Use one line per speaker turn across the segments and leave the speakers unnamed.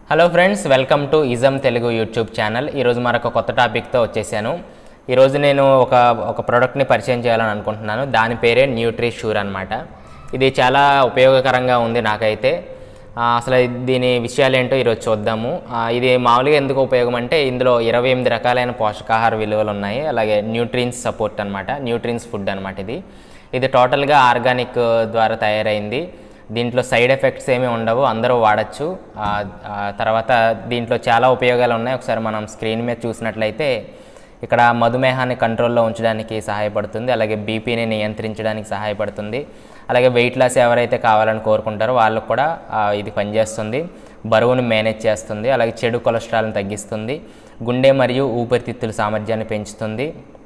hello friends welcome to ఇజం Telugu YouTube channel ఈరోజు మరొక కొత్త టాపిక్తో వచ్చేసాను ఈరోజు నేను ఒక ఒక ప్రోడక్ట్ని పరిచయం చేయాలని అనుకుంటున్నాను దాని పేరే న్యూట్రీ షూర్ అనమాట ఇది చాలా ఉపయోగకరంగా ఉంది నాకైతే ఆ, అసలు దీని విషయాలు ఏంటో ఈరోజు చూద్దాము ఆ, ఇది మామూలుగా ఎందుకు ఉపయోగం అంటే ఇందులో ఇరవై ఎనిమిది రకాలైన పోషకాహార విలువలు ఉన్నాయి అలాగే న్యూట్రియన్స్ సపోర్ట్ అనమాట న్యూట్రియన్స్ ఫుడ్ అనమాట ఇది ఇది టోటల్గా ఆర్గానిక్ ద్వారా తయారైంది దీంట్లో సైడ్ ఎఫెక్ట్స్ ఏమీ ఉండవు అందరూ వాడచ్చు ఆ, ఆ, తర్వాత దీంట్లో చాలా ఉపయోగాలు ఉన్నాయి ఒకసారి మనం స్క్రీన్ మీద చూసినట్లయితే ఇక్కడ మధుమేహాన్ని కంట్రోల్లో ఉంచడానికి సహాయపడుతుంది అలాగే బీపీని నియంత్రించడానికి సహాయపడుతుంది అలాగే వెయిట్ లాస్ ఎవరైతే కావాలని కోరుకుంటారో వాళ్ళకు కూడా ఆ, ఇది పనిచేస్తుంది బరువును మేనేజ్ చేస్తుంది అలాగే చెడు కొలెస్ట్రాల్ని తగ్గిస్తుంది గుండె మరియు ఊపిరితిత్తుల సామర్థ్యాన్ని పెంచుతుంది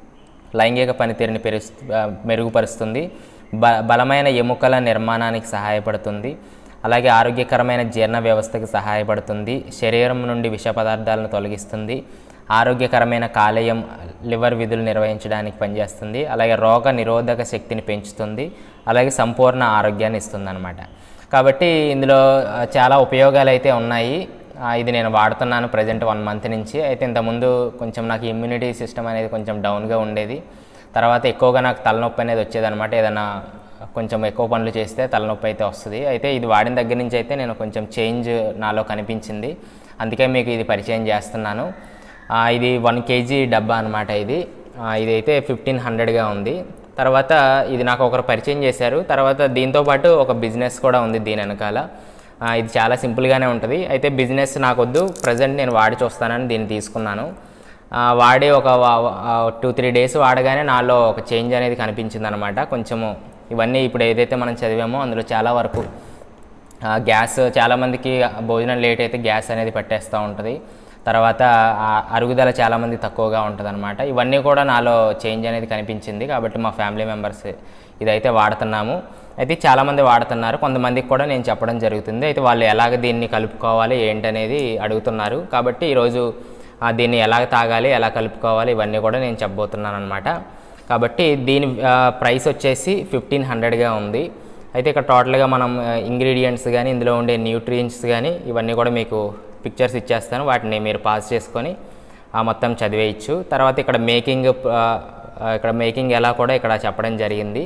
లైంగిక పనితీరుని పెరుస్ ఆ, మెరుగుపరుస్తుంది బ బలమైన ఎముకల నిర్మాణానికి సహాయపడుతుంది అలాగే ఆరోగ్యకరమైన జీర్ణ వ్యవస్థకి సహాయపడుతుంది శరీరం నుండి విష పదార్థాలను తొలగిస్తుంది ఆరోగ్యకరమైన కాలేయం లివర్ విధులు నిర్వహించడానికి పనిచేస్తుంది అలాగే రోగ నిరోధక శక్తిని పెంచుతుంది అలాగే సంపూర్ణ ఆరోగ్యాన్ని ఇస్తుంది అనమాట కాబట్టి ఇందులో ఆ, చాలా ఉపయోగాలు అయితే ఉన్నాయి ఆ, ఇది నేను వాడుతున్నాను ప్రజెంట్ వన్ మంత్ నుంచి అయితే ఇంతకుముందు కొంచెం నాకు ఇమ్యూనిటీ సిస్టమ్ అనేది కొంచెం డౌన్గా ఉండేది తర్వాత ఎక్కువగా నాకు తలనొప్పి అనేది వచ్చేదఅనమాట ఏదైనా కొంచెం ఎక్కువ పనులు చేస్తే తలనొప్పి అయితే వస్తుంది అయితే ఇది వాడిన దగ్గర నుంచి అయితే నేను కొంచెం చేంజ్ నాలో కనిపించింది అందుకే మీకు ఇది పరిచయం చేస్తున్నాను ఆ, ఇది వన్ కేజీ డబ్బా అనమాట ఇది ఆ, ఇదైతే ఫిఫ్టీన్ హండ్రెడ్గా ఉంది తర్వాత ఇది నాకు ఒకరు పరిచయం చేశారు తర్వాత దీంతో పాటు ఒక బిజినెస్ కూడా ఉంది దీని వెనకాల ఆ, ఇది చాలా సింపుల్గానే ఉంటుంది అయితే బిజినెస్ నాకొద్దు ప్రజెంట్ నేను వాడి చూస్తానని దీన్ని తీసుకున్నాను ఆ, వాడి ఒక టూ త్రీ డేస్ వాడగానే నాలో ఒక చేంజ్ అనేది కనిపించింది అనమాట కొంచెము ఇవన్నీ ఇప్పుడు ఏదైతే మనం చదివామో అందులో చాలా వరకు ఆ, గ్యాస్ చాలామందికి భోజనం లేట్ అయితే గ్యాస్ అనేది పట్టేస్తూ ఉంటుంది తర్వాత ఆ అరుగుదల చాలామంది తక్కువగా ఉంటుంది అనమాట ఇవన్నీ కూడా నాలో చేంజ్ అనేది కనిపించింది కాబట్టి మా ఫ్యామిలీ మెంబర్స్ ఇదైతే వాడుతున్నాము అయితే చాలామంది వాడుతున్నారు కొంతమందికి కూడా నేను చెప్పడం జరుగుతుంది అయితే వాళ్ళు ఎలాగ దీన్ని కలుపుకోవాలి ఏంటనేది అడుగుతున్నారు కాబట్టి ఈరోజు ఆ, దీన్ని ఎలాగ తాగాలి ఎలా కలుపుకోవాలి ఇవన్నీ కూడా నేను చెప్పబోతున్నాను అనమాట కాబట్టి దీని ఆ, ప్రైస్ వచ్చేసి ఫిఫ్టీన్ హండ్రెడ్గా ఉంది అయితే ఇక్కడ టోటల్గా మనం ఇంగ్రీడియంట్స్ కానీ ఇందులో ఉండే న్యూట్రియంట్స్ కానీ ఇవన్నీ కూడా మీకు పిక్చర్స్ ఇచ్చేస్తాను వాటిని మీరు పాస్ చేసుకొని ఆ, మొత్తం చదివేయచ్చు తర్వాత ఇక్కడ మేకింగ్ ఆ, ఆ, ఇక్కడ మేకింగ్ ఎలా కూడా ఇక్కడ చెప్పడం జరిగింది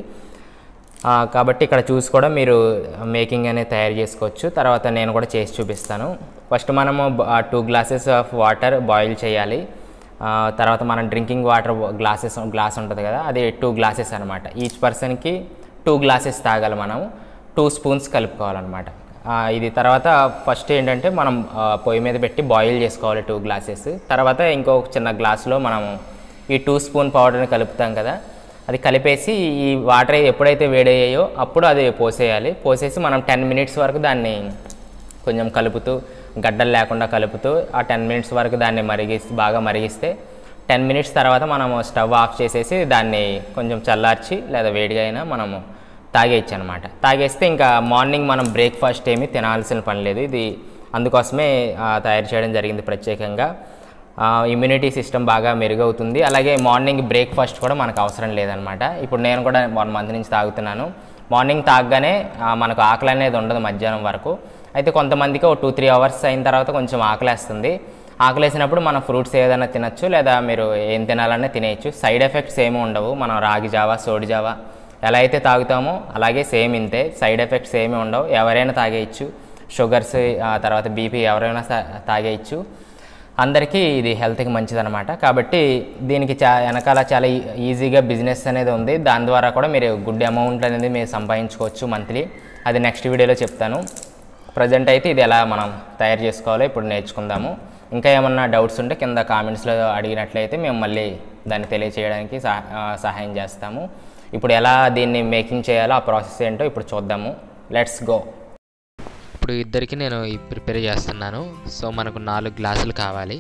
ఆ, కాబట్టి ఇక్కడ చూసి కూడా మీరు మేకింగ్ అనేది తయారు చేసుకోవచ్చు తర్వాత నేను కూడా చేసి చూపిస్తాను ఫస్ట్ మనము two glasses of water boil చేయాలి ఆ, తర్వాత మనం డ్రింకింగ్ వాటర్ గ్లాసెస్ గ్లాస్ ఉంటుంది కదా అది టూ గ్లాసెస్ అనమాట ఈచ్ పర్సన్కి టూ గ్లాసెస్ తాగాలి మనం టూ స్పూన్స్ కలుపుకోవాలన్నమాట ఆ, ఇది తర్వాత ఫస్ట్ ఏంటంటే మనం ఆ, పొయ్యి మీద పెట్టి బాయిల్ చేసుకోవాలి టూ గ్లాసెస్ తర్వాత ఇంకో చిన్న గ్లాసులో మనము ఈ టూ స్పూన్ పౌడర్ని కలుపుతాం కదా అది కలిపేసి ఈ వాటర్ ఎప్పుడైతే వేడయ్యాయో అప్పుడు అది పోసేయాలి పోసేసి మనం టెన్ మినిట్స్ వరకు దాన్ని కొంచెం కలుపుతూ గడ్డలు లేకుండా కలుపుతూ ఆ టెన్ మినిట్స్ వరకు దాన్ని మరిగిస్తే బాగా మరిగిస్తే టెన్ మినిట్స్ తర్వాత మనము స్టవ్ ఆఫ్ చేసేసి దాన్ని కొంచెం చల్లార్చి లేదా వేడిగా అయినా మనము తాగేయచ్చు అనమాట తాగేస్తే ఇంకా మార్నింగ్ మనం బ్రేక్ఫాస్ట్ ఏమీ తినాల్సిన పని లేదు ఇది అందుకోసమే ఆ, తయారు చేయడం జరిగింది ప్రత్యేకంగా ఇమ్యూనిటీ సిస్టమ్ బాగా మెరుగవుతుంది అలాగే మార్నింగ్ బ్రేక్ఫాస్ట్ కూడా మనకు అవసరం లేదనమాట ఇప్పుడు నేను కూడా వన్ మంత్ నుంచి తాగుతున్నాను మార్నింగ్ తాగగానే ఆ, మనకు ఆకలి అనేది ఉండదు మధ్యాహ్నం వరకు అయితే కొంతమందికి ఒక టూ త్రీ అవర్స్ అయిన తర్వాత కొంచెం ఆకలేస్తుంది ఆకలేసినప్పుడు మనం ఫ్రూట్స్ ఏదైనా తినచ్చు లేదా మీరు ఏం తినాలన్నా తినేయచ్చు సైడ్ ఎఫెక్ట్స్ ఏమీ ఉండవు మనం రాగి జావా సోడి జావా ఎలా అయితే తాగుతామో అలాగే సేమ్ ఇంతే సైడ్ ఎఫెక్ట్స్ ఏమీ ఉండవు ఎవరైనా తాగేయచ్చు షుగర్స్ ఆ తర్వాత బీపీ ఎవరైనా తా- తాగేయచ్చు అందరికీ ఇది హెల్త్కి మంచిదన్నమాట కాబట్టి దీనికి చా వెనకాల చాలా ఈ- ఈజీగా బిజినెస్ అనేది ఉంది దాని ద్వారా కూడా మీరు గుడ్ అమౌంట్ అనేది మీరు సంపాదించుకోవచ్చు మంత్లీ అది నెక్స్ట్ వీడియోలో చెప్తాను ప్రజెంట్ అయితే ఇది ఎలా మనం తయారు చేసుకోవాలో ఇప్పుడు నేర్చుకుందాము ఇంకా ఏమన్నా డౌట్స్ ఉంటే కింద కామెంట్స్లో అడిగినట్లయితే మేము మళ్ళీ దాన్ని తెలియచేయడానికి సహ ఆ, సహాయం చేస్తాము ఇప్పుడు ఎలా దీన్ని మేకింగ్ చేయాలో ఆ ప్రాసెస్ ఏంటో ఇప్పుడు చూద్దాము లెట్స్ గో
ఇప్పుడు ఇద్దరికి నేను ఈ ప్రిపేర్ చేస్తున్నాను సో మనకు నాలుగు గ్లాసులు కావాలి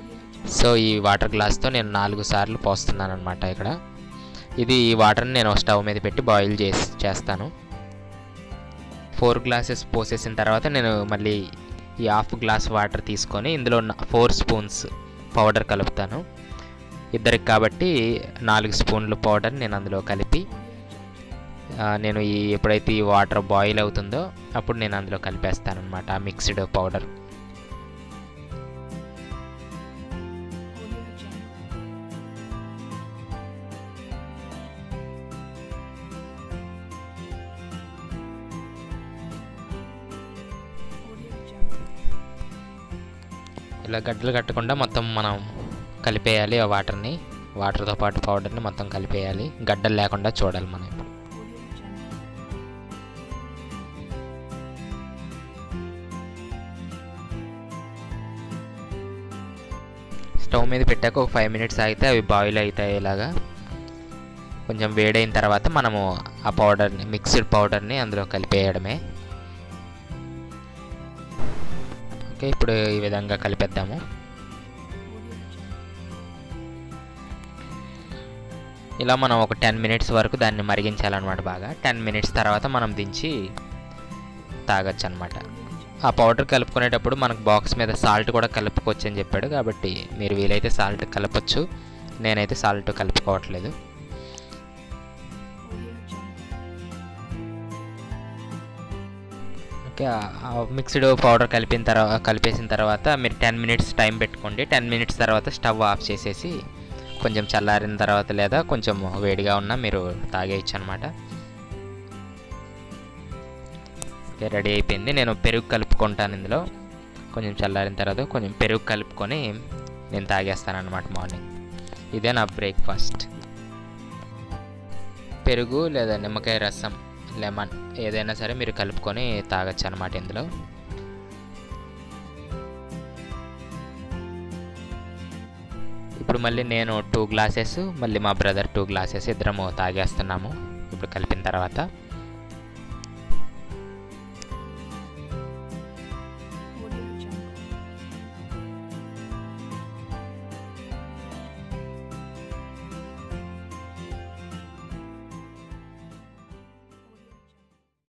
సో ఈ వాటర్ గ్లాస్తో నేను నాలుగు సార్లు పోస్తున్నాను అనమాట ఇక్కడ ఇది ఈ వాటర్ని నేను స్టవ్ మీద పెట్టి బాయిల్ చేసి చేస్తాను ఫోర్ గ్లాసెస్ పోసేసిన తర్వాత నేను మళ్ళీ ఈ హాఫ్ గ్లాస్ వాటర్ తీసుకొని ఇందులో ఫోర్ స్పూన్స్ పౌడర్ కలుపుతాను ఇద్దరికి కాబట్టి నాలుగు స్పూన్లు పౌడర్ నేను అందులో కలిపి ఆ, నేను ఈ ఎప్పుడైతే ఈ వాటర్ బాయిల్ అవుతుందో అప్పుడు నేను అందులో కలిపేస్తాను అనమాట మిక్స్డ్ పౌడర్ ఇలా గడ్డలు కట్టకుండా మొత్తం మనం కలిపేయాలి ఆ వాటర్ని వాటర్తో పాటు పౌడర్ని మొత్తం కలిపేయాలి గడ్డలు లేకుండా చూడాలి మనం ఇప్పుడు స్టవ్ మీద పెట్టాక ఒక ఫైవ్ మినిట్స్ ఆగితే అవి బాయిల్ అవుతాయి ఇలాగా కొంచెం వేడైన తర్వాత మనము ఆ పౌడర్ని మిక్స్డ్ పౌడర్ని అందులో కలిపేయడమే ఓకే ఇప్పుడు ఈ విధంగా కలిపేద్దాము ఇలా మనం ఒక టెన్ మినిట్స్ వరకు దాన్ని మరిగించాలన్నమాట బాగా టెన్ మినిట్స్ తర్వాత మనం దించి తాగొచ్చు అనమాట ఆ పౌడర్ కలుపుకునేటప్పుడు మనకు బాక్స్ మీద సాల్ట్ కూడా కలుపుకోవచ్చు అని చెప్పాడు కాబట్టి మీరు వీలైతే సాల్ట్ కలపచ్చు నేనైతే సాల్ట్ కలుపుకోవట్లేదు ఓకే ఆ మిక్స్డ్ పౌడర్ కలిపిన తర్వాత కలిపేసిన తర్వాత మీరు టెన్ మినిట్స్ టైం పెట్టుకోండి టెన్ మినిట్స్ తర్వాత స్టవ్ ఆఫ్ చేసేసి కొంచెం చల్లారిన తర్వాత లేదా కొంచెం వేడిగా ఉన్నా మీరు తాగేయచ్చు అనమాట ఓకే రెడీ అయిపోయింది నేను పెరుగు కలుపుకుంటాను ఇందులో కొంచెం చల్లారిన తర్వాత కొంచెం పెరుగు కలుపుకొని నేను తాగేస్తాను అనమాట మార్నింగ్ ఇదే నా బ్రేక్ఫాస్ట్ పెరుగు లేదా నిమ్మకాయ రసం లెమన్ ఏదైనా సరే మీరు కలుపుకొని తాగొచ్చు అనమాట ఇందులో ఇప్పుడు మళ్ళీ నేను టూ గ్లాసెస్ మళ్ళీ మా బ్రదర్ టూ గ్లాసెస్ ఇద్దరము తాగేస్తున్నాము ఇప్పుడు కలిపిన తర్వాత